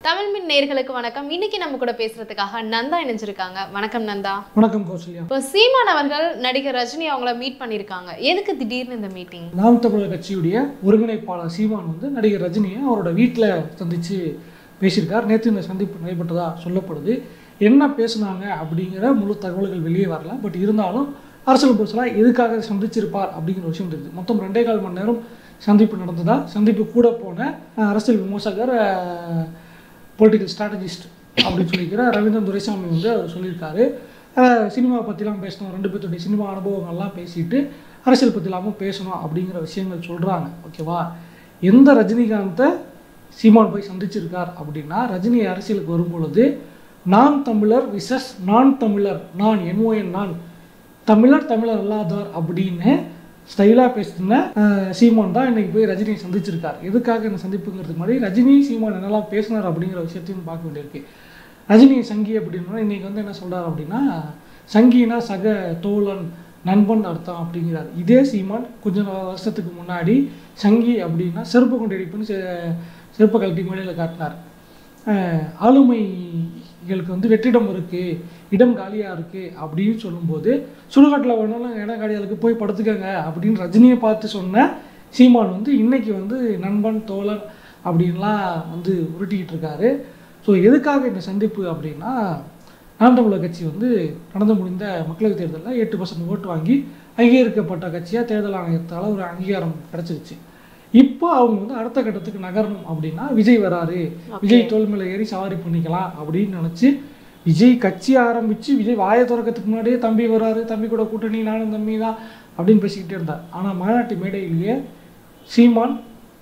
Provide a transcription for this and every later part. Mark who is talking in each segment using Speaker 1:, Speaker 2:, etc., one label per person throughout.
Speaker 1: தமிழ் மின் நேர்களுக்கு வணக்கம் இன்னைக்கு நம்ம கூட பேசுறதுக்காக நந்தா இணைஞ்சிருக்காங்க வணக்கம் நந்தா
Speaker 2: வணக்கம் கௌசல்யா
Speaker 1: இப்போ சீமான் அவர்கள் நடிகர் ரஜினி அவங்கள மீட் பண்ணியிருக்காங்க எதுக்கு திடீர்னு இந்த மீட்டிங்
Speaker 2: நாம் தமிழர் கட்சியுடைய ஒருங்கிணைப்பாளர் சீமான் வந்து நடிகர் ரஜினியை அவரோட வீட்டில் சந்தித்து பேசியிருக்கார் நேற்று இந்த சந்திப்பு நடைபெற்றதா சொல்லப்படுது என்ன பேசுனாங்க அப்படிங்கிற முழு தகவல்கள் வெளியே வரல பட் இருந்தாலும் அரசியல் புதுசலாக எதுக்காக சந்திச்சிருப்பார் அப்படிங்கிற விஷயம் தெரியுது மொத்தம் ரெண்டே கால் மணி நேரம் சந்திப்பு நடந்ததா சந்திப்பு கூட போன அஹ், அரசியல் விமர்சகர் பொலிட்டிக்கல் ஸ்ட்ராட்டஜிஸ்ட் அப்படின்னு சொல்லிக்கிற ரவீந்திரன் துரைசாமி வந்து அவர் சொல்லியிருக்காரு அஹ், சினிமா பற்றிலாம் பேசணும் ரெண்டு பேர்த்துடைய சினிமா அனுபவங்கள்லாம் பேசிட்டு அரசியல் பற்றி இல்லாமல் பேசணும் அப்படிங்கிற விஷயங்கள் சொல்கிறாங்க ஓகேவா எந்த ரஜினிகாந்தை சீமான் போய் சந்திச்சிருக்கார் அப்படின்னா ரஜினி அரசியலுக்கு வரும்பொழுது நான் தமிழர் விசஸ் நான் தமிழர் நான் என்ஓஎன் நான் தமிழர் தமிழர் அல்லாதவர் அப்படின்னு ஸ்டைலாக பேசின அஹ், சீமான் தான் இன்னைக்கு போய் ரஜினியை சந்திச்சிருக்கார் எதுக்காக இந்த சந்திப்புங்கிறதுக்கு முன்னாடி ரஜினி சீமான் என்னெல்லாம் பேசினார் அப்படிங்கிற விஷயத்தையும் பார்க்க வேண்டியிருக்கு ரஜினி சங்கி அப்படின்னா இன்னைக்கு வந்து என்ன சொல்றாரு அப்படின்னா சங்கினா சக தோழன் நண்பன் அர்த்தம் அப்படிங்கிறார் இதே சீமான் கொஞ்ச நாள் வருஷத்துக்கு முன்னாடி சங்கி அப்படின்னா செருப்பு கொண்டு அடிப்புன்னு செ- செருப்பை கழட்டி மேடையில் காட்டினார் அஹ், ஆளுமைகளுக்கு வந்து வெற்றிடம் இருக்குது இடம் காலியாக இருக்குது அப்படின்னு சொல்லும்போது சுடுகாட்டில் வேணாலும் இடம் காலியாளுக்கு போய் படுத்துக்கங்க அப்படின்னு ரஜினியை பார்த்து சொன்ன சீமான் வந்து இன்னைக்கு வந்து நண்பன் தோழர் அப்படின்லாம் வந்து உருட்டிக்கிட்டு இருக்காரு ஸோ எதுக்காக இந்த சந்திப்பு அப்படின்னா நாம் தமிழர் கட்சி வந்து நடந்து முடிந்த மக்களவைத் தேர்தலில் எட்டு பர்சன்ட் ஓட்டு வாங்கி அங்கீகரிக்கப்பட்ட கட்சியாக தேர்தல் ஆணையத்தால் ஒரு அங்கீகாரம் கிடச்சிருச்சு இப்போ அவங்க வந்து அடுத்த கட்டத்துக்கு நகரணும் அப்படின்னா விஜய் வராரு விஜய் தோல் மேலே ஏறி சவாரி பண்ணிக்கலாம் அப்படின்னு நினச்சி விஜய் கட்சி ஆரம்பித்து விஜய் வாயை திறக்கிறதுக்கு முன்னாடியே தம்பி வராரு தம்பி கூட கூட்டணி நானும் தம்பி தான் அப்படின்னு பேசிக்கிட்டே இருந்தார் ஆனால் மாநாட்டு மேடையிலேயே சீமான்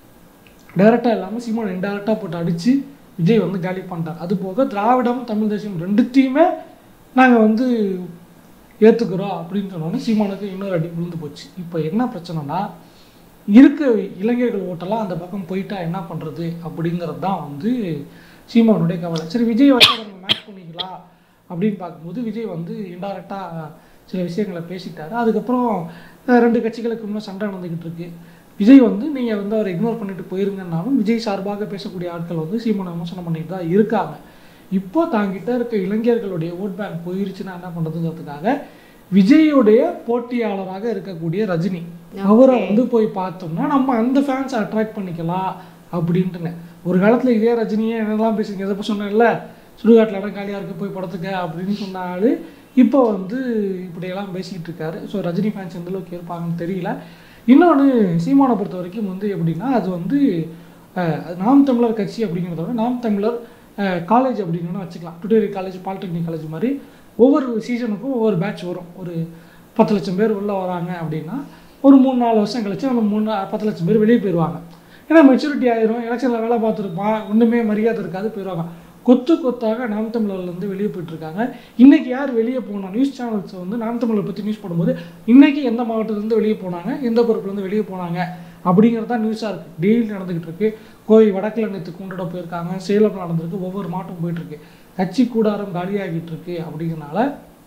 Speaker 2: டைரெக்டாக இல்லாமல் சீமான் இன்டைரக்டாக போட்டு அடித்து விஜய் வந்து காலி பண்ணிட்டார் அது போக திராவிடம் தமிழ் தேசியம் ரெண்டுத்தையுமே நாங்கள் வந்து ஏற்றுக்கிறோம் அப்படின்னு சொன்னோன்னே சீமானுக்கு இன்னொரு அடி விழுந்து போச்சு இப்போ என்ன பிரச்சனைனா இருக்க இளைஞர்கள் ஓட்டெல்லாம் அந்த பக்கம் போயிட்டா என்ன பண்ணுறது அப்படிங்கிறது தான் வந்து சீமானுடைய கவலை சரி விஜய் வச்சு நம்ம மேட்ச் பண்ணிக்கலாம் அப்படின்னு பார்க்கும்போது விஜய் வந்து இன்டைரக்டாக சில விஷயங்களை பேசிட்டாரு அதுக்கப்புறம் அஹ், ரெண்டு கட்சிகளுக்கு இன்னும் சண்டை நடந்துக்கிட்டு இருக்கு விஜய் வந்து நீங்கள் வந்து அவரை இக்னோர் பண்ணிட்டு போயிருங்கன்னாலும் விஜய் சார்பாக பேசக்கூடிய ஆட்கள் வந்து சீமானை விமர்சனம் பண்ணிட்டு தான் இருக்காங்க இப்போ தாங்கிட்ட இருக்க இளைஞர்களுடைய ஓட் பேங்க் போயிருச்சுன்னா என்ன பண்ணுறதுங்கிறதுக்காக விஜயோடைய போட்டியாளராக இருக்கக்கூடிய ரஜினி அவரை வந்து போய் பார்த்தோம்னா நம்ம அந்த ஃபேன்ஸை அட்ராக்ட் பண்ணிக்கலாம் அப்படின்ட்டுங்க ஒரு காலத்தில் இதே ரஜினியே என்னெல்லாம் பேசுங்க எதை சொன்னேன்ல சுடுகாட்டில் இடம் காலியாக இருக்க போய் படத்துக்க அப்படின்னு சொன்னாரு இப்போ வந்து இப்படியெல்லாம் பேசிக்கிட்டு இருக்காரு ஸோ ரஜினி ஃபேன்ஸ் எந்த அளவுக்கு இருப்பாங்கன்னு தெரியல இன்னொன்று சீமானை பொறுத்த வரைக்கும் வந்து எப்படின்னா அது வந்து அஹ், அது நாம் தமிழர் கட்சி அப்படிங்கிறத விட நாம் தமிழர் காலேஜ் அப்படின்னு வேணா வச்சுக்கலாம் டுடேரி காலேஜ் பாலிடெக்னிக் காலேஜ் மாதிரி ஒவ்வொரு சீசனுக்கும் ஒவ்வொரு பேட்ச் வரும் ஒரு பத்து லட்சம் பேர் உள்ளே வராங்க அப்படின்னா ஒரு மூணு நாலு வருஷம் கழிச்சு அந்த மூணு நா- பத்து லட்சம் பேர் வெளியே போயிடுவாங்க ஏன்னா மெச்சூரிட்டி ஆயிரும் எலெக்ஷனில் வேலை பார்த்துருப்பான் ஒன்றுமே மரியாதை இருக்காது போயிடுவாங்க கொத்து கொத்தாக நாம் தமிழர்லேருந்து வெளியே போயிட்டுருக்காங்க இன்றைக்கி யார் வெளியே போனா நியூஸ் சேனல்ஸ் வந்து நாம் தமிழர் பற்றி நியூஸ் போடும்போது இன்றைக்கி எந்த மாவட்டத்துலேருந்து வெளியே போனாங்க எந்த பொறுப்புலேருந்து வெளியே போனாங்க அப்படிங்கிறது தான் நியூஸாக இருக்குது டெய்லி நடந்துக்கிட்டு இருக்கு கோவை வடக்கில் நேற்று கூண்டோட போயிருக்காங்க சேலம் நடந்திருக்கு ஒவ்வொரு மாவட்டம் போயிட்டுருக்கு கட்சி கூடாரம் காலியாகிட்டு இருக்கு அப்படிங்கிறனால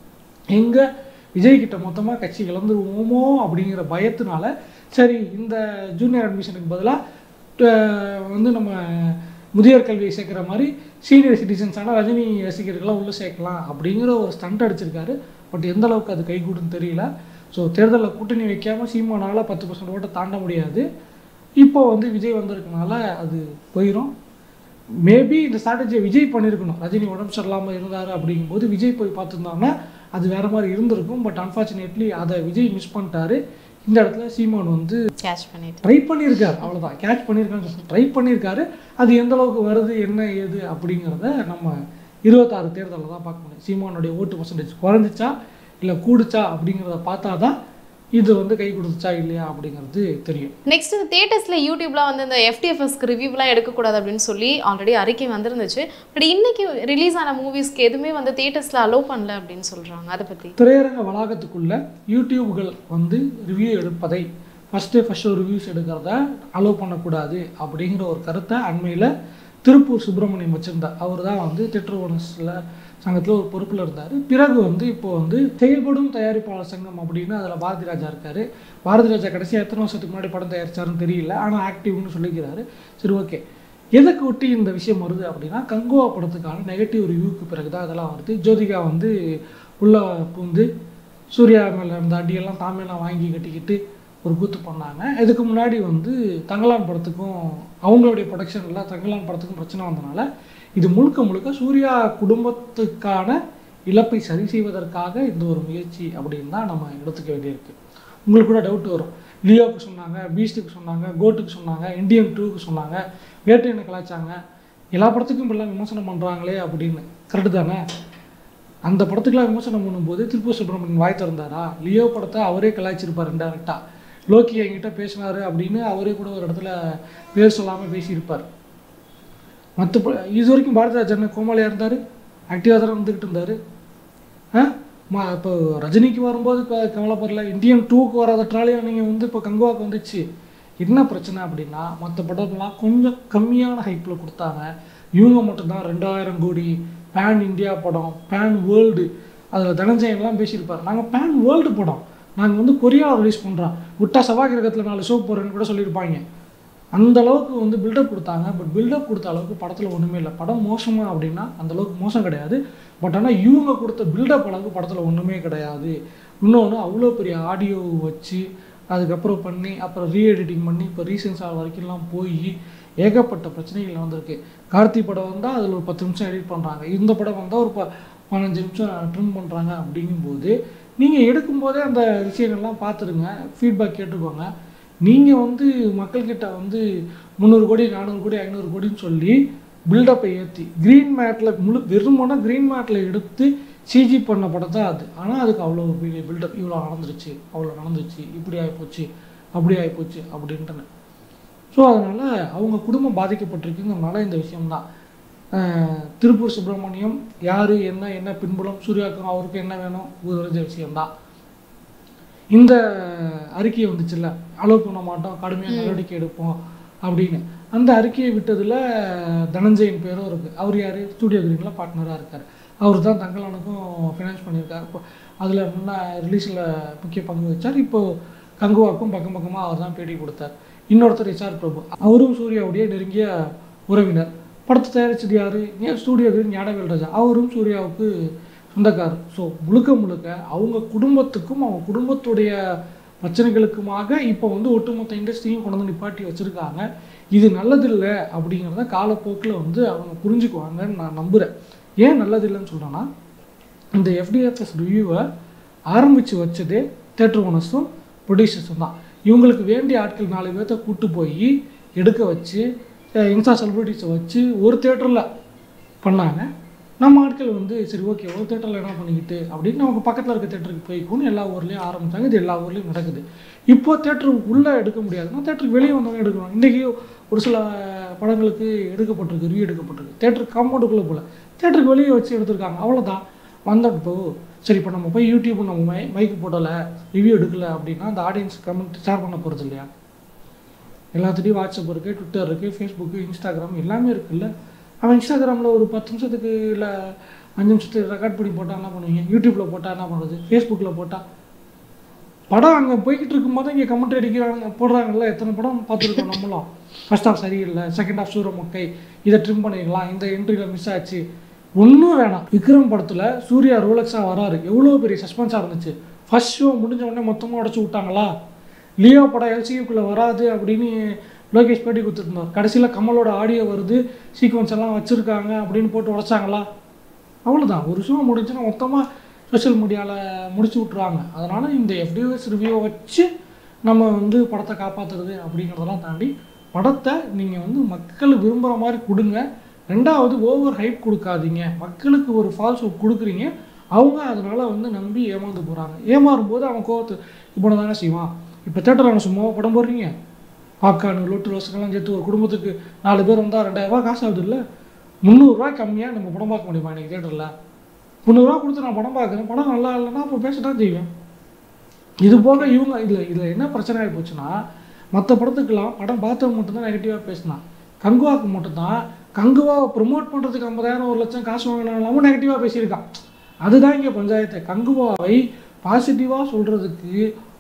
Speaker 2: எங்கே விஜய் கிட்ட மொத்தமாக கட்சி இழந்துருவோமோ அப்படிங்கிற பயத்தினால சரி இந்த ஜூனியர் அட்மிஷனுக்கு பதிலாக வந்து நம்ம முதியோர் கல்வியை சேர்க்குற மாதிரி சீனியர் சிட்டிசன்ஸான ரஜினி ரசிகர்கள்லாம் உள்ளே சேர்க்கலாம் அப்படிங்கிற ஒரு ஸ்டண்ட் அடிச்சிருக்காரு பட் எந்த அளவுக்கு அது கைகூடுன்னு தெரியல ஸோ தேர்தலில் கூட்டணி வைக்காமல் சீமானால பத்து பர்சன்ட் ஓட்டை தாண்ட முடியாது இப்போ வந்து விஜய் வந்திருக்கனால அது போயிடும் மேபி இந்த ஸ்ட்ராட்டஜியை விஜய் பண்ணியிருக்கணும் ரஜினி உடம்பு சரியில்லாமல் இருந்தார் அப்படிங்கும்போது விஜய் போய் பார்த்துருந்தாங்கன்னா அது வேற மாதிரி இருந்திருக்கும் பட் அன்ஃபார்ச்சுனேட்லி அதை விஜய் மிஸ் பண்ணிட்டாரு இந்த இடத்துல சீமான் வந்து
Speaker 1: கேட்ச் பண்ணிட்டு
Speaker 2: ட்ரை பண்ணியிருக்காரு அவ்வளோதான் கேட்ச் பண்ணியிருக்காங்க ட்ரை பண்ணியிருக்காரு அது எந்த அளவுக்கு வருது என்ன ஏது அப்படிங்கிறத நம்ம இருபத்தாறு தேர்தலில் தான் பார்க்க முடியும் சீமானுடைய ஓட்டு பர்சன்டேஜ் குறைஞ்சிச்சா இல்லை கூடுச்சா அப்படிங்கிறத பார்த்தா தான் இது வந்து கை கொடுத்துச்சா இல்லையா அப்படிங்கிறது தெரியும்
Speaker 1: நெக்ஸ்ட் இந்த தேட்டர்ஸ்ல யூடியூப்லாம் வந்து இந்த எஃப்டிஎஃப்எஸ்க்கு ரிவ்யூலாம் எடுக்கக்கூடாது அப்படின்னு சொல்லி ஆல்ரெடி அறிக்கை வந்திருந்துச்சு பட் இன்னைக்கு ரிலீஸ் ஆன மூவிஸ்க்கு எதுவுமே வந்து தேட்டர்ஸ்ல அலோவ் பண்ணல அப்படின்னு சொல்றாங்க அதை பத்தி
Speaker 2: திரையரங்க வளாகத்துக்குள்ள யூடியூப்கள் வந்து ரிவ்யூ எடுப்பதை ஃபஸ்ட்டு ஃபஸ்ட்டு ரிவ்யூஸ் எடுக்கிறத அலோவ் பண்ணக்கூடாது அப்படிங்கிற ஒரு கருத்தை அண்மையில் திருப்பூர் சுப்பிரமணியம் வச்சுருந்தார் அவர் தான் வந்து தியேட்டர் ஓனர்ஸில் சங்கத்தில் ஒரு பொறுப்பில் இருந்தார் பிறகு வந்து இப்போ வந்து செயல்படும் தயாரிப்பாளர் சங்கம் அப்படின்னு அதில் பாரதி ராஜா இருக்கார் பாரதி ராஜா கடைசியாக எத்தனை வருஷத்துக்கு முன்னாடி படம் தயாரிச்சாருன்னு தெரியல ஆனால் ஆக்டிவ்னு சொல்லிக்கிறாரு சரி ஓகே எதுக்கு ஒட்டி இந்த விஷயம் வருது அப்படின்னா கங்குவா படத்துக்கான நெகட்டிவ் ரிவ்யூக்கு பிறகு தான் அதெல்லாம் வருது ஜோதிகா வந்து உள்ள பூந்து சூர்யா மேலே இருந்த அடியெல்லாம் தாமையெல்லாம் வாங்கி கட்டிக்கிட்டு ஒரு கூத்து பண்ணாங்க இதுக்கு முன்னாடி வந்து தங்கலான் படத்துக்கும் அவங்களுடைய ப்ரொடக்ஷனில் தங்கலான் படத்துக்கும் பிரச்சனை வந்தனால இது முழுக்க முழுக்க சூர்யா குடும்பத்துக்கான இழப்பை சரி செய்வதற்காக இந்த ஒரு முயற்சி அப்படின்னு தான் நம்ம எடுத்துக்க வேண்டியிருக்கு உங்களுக்கு கூட டவுட் வரும் லியோவுக்கு சொன்னாங்க பீஸ்டுக்கு சொன்னாங்க கோட்டுக்கு சொன்னாங்க இந்தியன் டூக்கு சொன்னாங்க வேட்டையனை கலாய்ச்சாங்க எல்லா படத்துக்கும் இப்படிலாம் விமர்சனம் பண்ணுறாங்களே அப்படின்னு கரெக்டு தானே அந்த படத்துக்குலாம் விமர்சனம் பண்ணும்போது திருப்பூர் சுப்பிரமணியன் வாய் திறந்தாரா லியோ படத்தை அவரே கலாய்ச்சிருப்பார் இன்டெரக்டாக லோக்கி என்கிட்ட பேசினாரு அப்படின்னு அவரே கூட ஒரு இடத்துல பேர் சொல்லாமல் பேசியிருப்பார் மற்ற இது வரைக்கும் பாரதிராஜன் கோமாளியாக இருந்தார் ஆக்டிவாக தான் இருந்துக்கிட்டு இருந்தார் ஆ மா இப்போ ரஜினிக்கு வரும்போது இப்போ கவலைப்படல இந்தியன் டூக்கு வராத ட்ராலியாக நீங்கள் வந்து இப்போ கங்குவாக்கு வந்துச்சு என்ன பிரச்சனை அப்படின்னா மற்ற படம்லாம் கொஞ்சம் கம்மியான ஹைப்பில் கொடுத்தாங்க இவங்க மட்டும்தான் ரெண்டாயிரம் கோடி பேன் இந்தியா படம் பேன் வேர்ல்டு அதில் தனஞ்சயன்லாம் பேசியிருப்பார் நாங்கள் பேன் வேர்ல்டு படம் நாங்கள் வந்து கொரியாவில் ரிலீஸ் பண்ணுறோம் விட்டா செவ்வாய் கிரகத்தில் நாலு ஷோ போடுறேன்னு கூட சொல்லியிருப்பாங்க அந்த அளவுக்கு வந்து பில்டப் கொடுத்தாங்க பட் பில்டப் கொடுத்த அளவுக்கு படத்தில் ஒன்றுமே இல்லை படம் மோசமா அப்படின்னா அந்த அளவுக்கு மோசம் கிடையாது பட் ஆனால் இவங்க கொடுத்த பில்டப் அளவுக்கு படத்தில் ஒன்றுமே கிடையாது இன்னொன்று அவ்வளோ பெரிய ஆடியோ வச்சு அதுக்கப்புறம் பண்ணி அப்புறம் ரீஎடிட்டிங் பண்ணி இப்போ ரீசென்ஸ் வரைக்கும்லாம் போய் ஏகப்பட்ட பிரச்சனைகள் வந்திருக்கு கார்த்தி படம் வந்தால் அதில் ஒரு பத்து நிமிஷம் எடிட் பண்ணுறாங்க இந்த படம் வந்தால் ஒரு ப பதினஞ்சு நிமிஷம் ட்ரிம் பண்ணுறாங்க அப்படிங்கும்போது நீங்கள் எடுக்கும்போதே அந்த விஷயங்கள்லாம் பார்த்துருங்க ஃபீட்பேக் கேட்டுக்கோங்க நீங்கள் வந்து மக்கள்கிட்ட வந்து முந்நூறு கோடி நானூறு கோடி ஐநூறு கோடின்னு சொல்லி பில்டப்பை ஏற்றி க்ரீன் மேட்டில் முழு வெறுமனா க்ரீன் மேட்டில் எடுத்து சிஜி பண்ண படம் தான் அது ஆனால் அதுக்கு அவ்வளோ பெரிய பில்டப் இவ்வளோ நடந்துருச்சு அவ்வளோ நடந்துச்சு இப்படி ஆகிப்போச்சு அப்படி ஆகிப்போச்சு அப்படின்ட்டுன்னு ஸோ அதனால் அவங்க குடும்பம் பாதிக்கப்பட்டிருக்குங்கிறனால இந்த விஷயம்தான் அஹ் திருப்பூர் சுப்பிரமணியம் யார் என்ன என்ன பின்புலம் சூர்யாவுக்கும் அவருக்கும் என்ன வேணும் இது தெரிஞ்ச விஷயம்தான் இந்த அறிக்கை வந்துச்சுல்ல அலோவ் பண்ண மாட்டோம் கடுமையாக நடவடிக்கை எடுப்போம் அப்படின்னு அந்த அறிக்கையை விட்டதில் தனஞ்சயன் பேரும் இருக்குது அவர் யார் ஸ்டூடியோ கிரீனில் பார்ட்னராக இருக்கார் அவர் தான் தங்கலானுக்கும் ஃபினான்ஸ் பண்ணியிருக்காரு இப்போ அதில் முன்ன ரிலீஸில் முக்கிய பங்கு வச்சார் இப்போது கங்குவாக்கும் பக்கம் பக்கமாக அவர் தான் பேட்டி கொடுத்தார் இன்னொருத்தர் எஸ்ஆர் பிரபு அவரும் சூர்யாவுடைய நெருங்கிய உறவினர் படத்தை தயாரிச்சது யார் ஸ்டூடியோ கிரீன் ஞானவேல் ராஜா அவரும் சூர்யாவுக்கு சொந்தக்காரர் ஸோ முழுக்க முழுக்க அவங்க குடும்பத்துக்கும் அவங்க குடும்பத்துடைய பிரச்சனைகளுக்குமாக இப்போ வந்து ஒட்டுமொத்த இண்டஸ்ட்ரியும் கொண்டு வந்து நிப்பாட்டி வச்சுருக்காங்க இது நல்லதில்லை அப்படிங்கிறத காலப்போக்கில் வந்து அவங்க புரிஞ்சுக்குவாங்கன்னு நான் நம்புகிறேன் ஏன் நல்லதில்லைன்னு சொல்கிறேன்னா இந்த எஃப்டிஎஃப்எஸ் ரிவ்யூவை ஆரம்பித்து வச்சதே தேட்டர் ஓனர்ஸும் ப்ரொடியூசர்ஸும் தான் இவங்களுக்கு வேண்டிய ஆட்கள் நாலு பேர்த்த கூட்டு போய் எடுக்க வச்சு இன்ஸ்டா செலிபிரிட்டிஸை வச்சு ஒரு தேட்டரில் பண்ணாங்க நம்ம ஆட்கள் வந்து சரி ஓகே ஒரு தேட்டரில் என்ன பண்ணிக்கிட்டு அப்படின்னு நமக்கு பக்கத்தில் இருக்க தேட்டருக்கு போய்க்கணும்னு எல்லா ஊர்லேயும் ஆரம்பித்தாங்க இது எல்லா ஊர்லேயும் நடக்குது இப்போ தேட்டர் உள்ளே எடுக்க முடியாதுன்னா தேட்டருக்கு வெளியே வந்தவங்க எடுக்கணும் இன்றைக்கி ஒரு சில படங்களுக்கு எடுக்கப்பட்டிருக்கு ரிவ்யூ எடுக்கப்பட்டிருக்கு தேட்டர் காம்பவுண்டுக்குள்ளே போல தேட்டருக்கு வெளியே வச்சு எடுத்திருக்காங்க அவ்வளோதான் வந்தப்போ சரி இப்போ நம்ம போய் யூடியூப் நம்ம மை மைக்கு போடலை ரிவ்யூ எடுக்கல அப்படின்னா அந்த ஆடியன்ஸ் கமெண்ட் ஷேர் பண்ண போகிறது இல்லையா எல்லாத்துலேயும் வாட்ஸ்அப் இருக்குது ட்விட்டர் இருக்குது ஃபேஸ்புக்கு இன்ஸ்டாகிராம் எல்லாமே இருக்குல்ல அவன் இன்ஸ்டாகிராமில் ஒரு பத்து நிமிஷத்துக்கு இல்லை அஞ்சு நிமிஷத்துக்கு ரெக்கார்ட் பண்ணி போட்டால் என்ன பண்ணுவீங்க யூடியூப்பில் போட்டால் என்ன பண்ணுறது ஃபேஸ்புக்கில் போட்டால் படம் அங்கே போய்கிட்டு இருக்கும்போது இங்கே கமெண்ட் அடிக்கிறாங்க போடுறாங்கல்ல எத்தனை படம் பார்த்துருக்கோம் நம்மளும் ஃபர்ஸ்ட் ஹாஃப் சரியில்லை செகண்ட் ஹாஃப் சூர மொக்கை இதை ட்ரிம் பண்ணிக்கலாம் இந்த என்ட்ரியில் மிஸ் ஆச்சு ஒன்றும் வேணாம் விக்ரம் படத்தில் சூர்யா ரோலக்ஸாக வராரு எவ்வளோ பெரிய சஸ்பென்ஸாக இருந்துச்சு ஃபர்ஸ்ட் ஷோ முடிஞ்ச உடனே மொத்தமாக உடச்சி விட்டாங்களா லியோ படம் எல்சியூக்குள்ளே வராது அப்படின்னு லோகேஷ் பேட்டி கொடுத்துருந்தார் கடைசியில் கமலோட ஆடியோ வருது சீக்வன்ஸ் எல்லாம் வச்சுருக்காங்க அப்படின்னு போட்டு உடச்சாங்களா அவ்வளோதான் ஒரு ஷோ முடிஞ்சுன்னா மொத்தமாக சோஷியல் மீடியாவில் முடிச்சு விட்ருவாங்க அதனால் இந்த எஃப்டிஎஸ் ரிவ்யூவை வச்சு நம்ம வந்து படத்தை காப்பாற்றுறது அப்படிங்கிறதெல்லாம் தாண்டி படத்தை நீங்கள் வந்து மக்கள் விரும்புகிற மாதிரி கொடுங்க ரெண்டாவது ஓவர் ஹைப் கொடுக்காதீங்க மக்களுக்கு ஒரு ஃபால்ஸ் ஹோப் கொடுக்குறீங்க அவங்க அதனால் வந்து நம்பி ஏமாந்து போகிறாங்க ஏமாறும் போது அவன் கோவத்து இப்போ தானே செய்வான் இப்போ தேட்டரில் சும்மாவா படம் போடுறீங்க பாப்கார்னு லொட்டு ரோஸுக்கெல்லாம் சேர்த்து ஒரு குடும்பத்துக்கு நாலு பேர் வந்தால் ரெண்டாயிரரூபா காசு ஆகுது இல்லை முந்நூறுரூவா கம்மியாக நம்ம படம் பார்க்க முடியுமா இன்றைக்கி தேட்டரில் முந்நூறுரூவா கொடுத்து நான் படம் பார்க்குறேன் படம் நல்லா இல்லைன்னா அப்போ பேச தான் செய்வேன் இது போக இவங்க இதில் இதில் என்ன பிரச்சனை ஆகி போச்சுன்னா மற்ற படத்துக்கெல்லாம் படம் பார்த்தவங்க மட்டும்தான் நெகட்டிவாக பேசினான் கங்குவாவுக்கு மட்டும்தான் கங்குவாவை ப்ரொமோட் பண்ணுறதுக்கு ஐம்பதாயிரம் ஒரு லட்சம் காசு வாங்கினாலும் நெகட்டிவாக பேசியிருக்கான் அதுதான் இங்கே பஞ்சாயத்து கங்குவாவை பாசிட்டிவாக சொல்கிறதுக்கு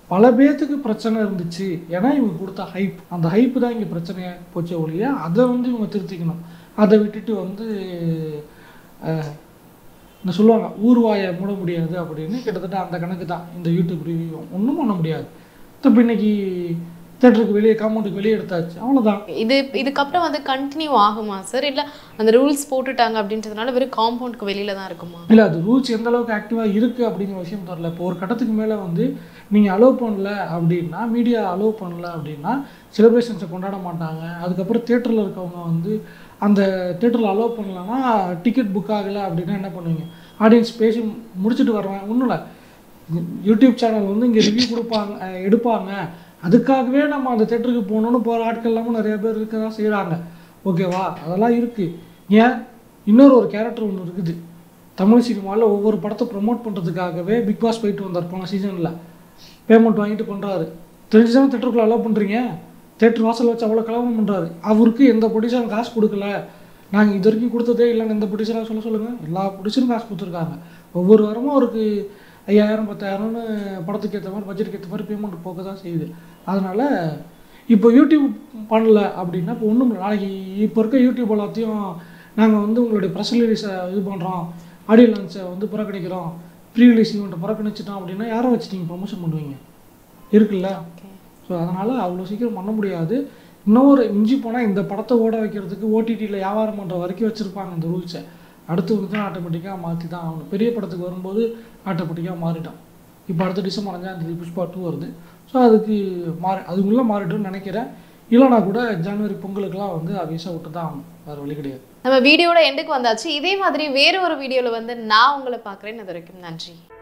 Speaker 2: பல பேர்த்துக்கு பிரச்சனை இருந்துச்சு ஏன்னா இவங்க கொடுத்த ஹைப் அந்த ஹைப் தான் இங்கே பிரச்சனையாக போச்சே ஒழிய அதை வந்து இவங்க திருத்திக்கணும் அதை விட்டுட்டு வந்து அஹ், என்ன சொல்லுவாங்க ஊர்வாயை மூட முடியாது அப்படின்னு கிட்டத்தட்ட அந்த கணக்கு தான் இந்த யூடியூப் ரிவ்யூ ஒன்றும் பண்ண முடியாது இப்போ இன்னைக்கு தேட்டருக்கு வெளியே காம்பவுண்டுக்கு வெளியே எடுத்தாச்சு அவ்வளோதான்
Speaker 1: இது இதுக்கப்புறம் வந்து கண்டினியூ ஆகுமா சார் இல்லை அந்த ரூல்ஸ் போட்டுட்டாங்க அப்படின்றதுனால வெறும் காம்பவுண்டுக்கு வெளியில தான் இருக்குமா
Speaker 2: இல்லை அது ரூல்ஸ் எந்த அளவுக்கு ஆக்டிவாக இருக்குது அப்படிங்கிற விஷயம் தெரியல இப்போ ஒரு கட்டத்துக்கு மேலே வந்து நீங்கள் அலோவ் பண்ணல அப்படின்னா மீடியா அலோவ் பண்ணல அப்படின்னா செலிப்ரேஷன்ஸை கொண்டாட மாட்டாங்க அதுக்கப்புறம் தேட்டரில் இருக்கவங்க வந்து அந்த தேட்டரில் அலோவ் பண்ணலன்னா டிக்கெட் புக் ஆகலை அப்படின்னா என்ன பண்ணுவீங்க ஆடியன்ஸ் பேசி முடிச்சுட்டு வருவேன் ஒன்றும் இல்லை யூடியூப் சேனல் வந்து இங்கே ரிவ்யூ கொடுப்பாங்க அஹ் எடுப்பாங்க அதுக்காகவே நம்ம அந்த தேட்டருக்கு போகணுன்னு போகிற ஆட்கள் எல்லாமும் நிறைய பேர் இருக்க தான் செய்கிறாங்க ஓகேவா அதெல்லாம் இருக்குது ஏன் இன்னொரு ஒரு கேரக்டர் ஒன்று இருக்குது தமிழ் சினிமாவில் ஒவ்வொரு படத்தை ப்ரொமோட் பண்ணுறதுக்காகவே பிக் பாஸ் போயிட்டு வந்தார் போன சீசனில் பேமெண்ட் வாங்கிட்டு பண்ணுறாரு தெரிஞ்சுதான் தேட்டருக்குள்ள அலோவ் பண்ணுறீங்க தேட்டர் வாசல் வச்சு அவ்வளோ கலவரம் பண்ணுறாரு அவருக்கு எந்த ப்ரொடியூசரும் காசு கொடுக்கல நாங்கள் இது வரைக்கும் கொடுத்ததே இல்லைன்னு எந்த ப்ரொடியூசராக சொல்ல சொல்லுங்கள் எல்லா ப்ரொடியூசரும் காசு கொடுத்துருக்காங்க ஒவ்வொரு வாரமும் அவருக்கு ஐயாயிரம் பத்தாயிரம்னு படத்துக்கு ஏற்ற மாதிரி பட்ஜெட்டுக்கு ஏற்ற மாதிரி பேமெண்ட் போக தான் செய்யுது அதனால் இப்போ யூடியூப் பண்ணல அப்படின்னா இப்போ ஒன்றும் இல்லை நாளைக்கு இப்போ இருக்க யூடியூப் எல்லாத்தையும் நாங்கள் வந்து உங்களுடைய ப்ரெஸ் ரிலீஸை இது பண்ணுறோம் ஆடியோ லான்ச்சை வந்து புறக்கணிக்கிறோம் ப்ரீ ரிலீஸ் ஈவெண்ட்டை புறக்கணிச்சிட்டோம் அப்படின்னா யாரை வச்சு நீங்கள் ப்ரொமோஷன் பண்ணுவீங்க இருக்குல்ல
Speaker 1: ஓகே
Speaker 2: ஸோ அதனால் அவ்வளோ சீக்கிரம் பண்ண முடியாது இன்னொரு மிஞ்சி போனால் இந்த படத்தை ஓட வைக்கிறதுக்கு ஓடிடியில் வியாபாரம் பண்ணுற வரைக்கும் வச்சுருப்பாங்க இந்த ரூல்ஸை அடுத்து வந்து தான் ஆட்டோமேட்டிக்காக மாற்றி தான் ஆகணும் பெரிய படத்துக்கு வரும்போது ஆட்டோமேட்டிக்காக மாறிட்டோம் இப்போ அடுத்த டிசம்பர் அஞ்சாம் தேதி புஷ்பா டூ வருது ஸோ அதுக்கு மாறி அதுக்குள்ளே மாறிடும்னு நினைக்கிறேன் இல்லைனா கூட ஜனவரி பொங்கலுக்குலாம் வந்து அவியஸாக விட்டு தான் ஆகணும் வேறு வழி கிடையாது
Speaker 1: நம்ம வீடியோட எண்டுக்கு வந்தாச்சு இதே மாதிரி வேற ஒரு வீடியோல வந்து நான் உங்களை பார்க்குறேன் அது வரைக்கும் நன்றி